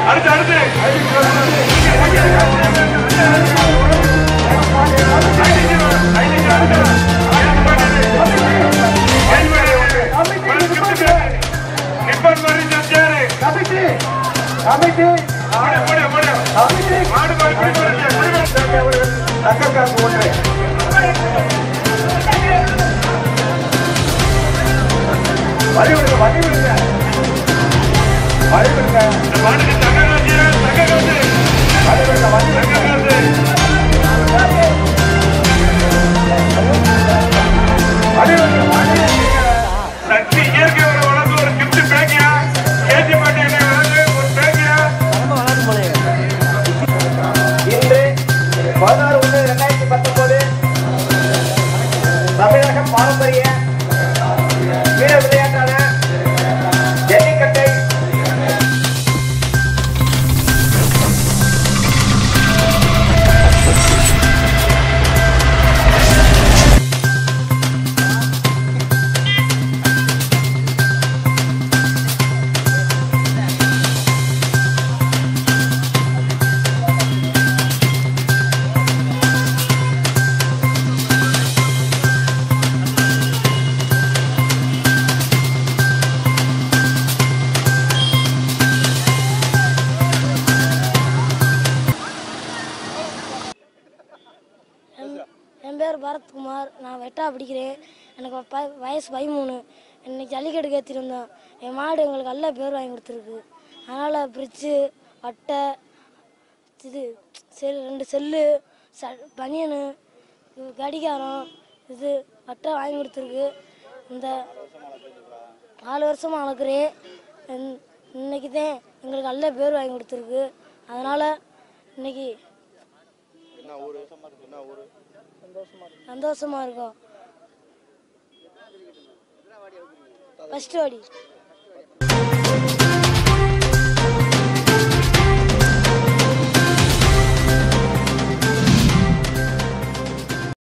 அடுத்து அடுத்து நிப்பன் மாதிரி செஞ்சாரு கமிட்டி கமிட்டி போடு போடு போடு கமிட்டி மாடு மாடு பிடி போடு தங்கக்காசு ஒன்று வழி விடுங்க வழி விடுங்க வழி விடுங்க இந்த மாடுக்கு தங்க காசு தங்க காசு வழி விடுங்க வழி விடுங்க தங்க காசு வழி விடுங்க வழி விடுங்க சக்தி இயற்கை ஒரு வழங்கு ஒரு கிஃப்ட் பேக்கியா ஏற்றி மாட்டேங்க வழங்கு ஒரு பேக்கியா இன்று பதினாறு ஒன்று ரெண்டாயிரத்தி பத்தொன்பது தமிழக பாரம்பரிய வீர விளையாட்டான ஜல்லிக்கட்டை என் என் பேர் பரத்குமார் நான் வெட்டா படிக்கிறேன் எனக்கு ப வயசு பதிமூணு இன்னைக்கு ஜல்லிக்கட்டு ஏற்றிருந்தோம் என் மாடு எங்களுக்கு நல்ல பேர் வாங்கி கொடுத்துருக்கு அதனால் ஃப்ரிட்ஜு வட்டை இது செல் ரெண்டு செல்லு ச பனியனு இது கடிகாரம் இது வட்டை வாங்கி கொடுத்துருக்கு இந்த நாலு வருஷமாக வளர்க்குறேன் இன்- இன்னைக்கு தான் எங்களுக்கு நல்ல பேர் வாங்கி கொடுத்துருக்கு அதனால் இன்னைக்கு சந்தோஷமா இருக்கும் ஃபர்ஸ்ட் வாடி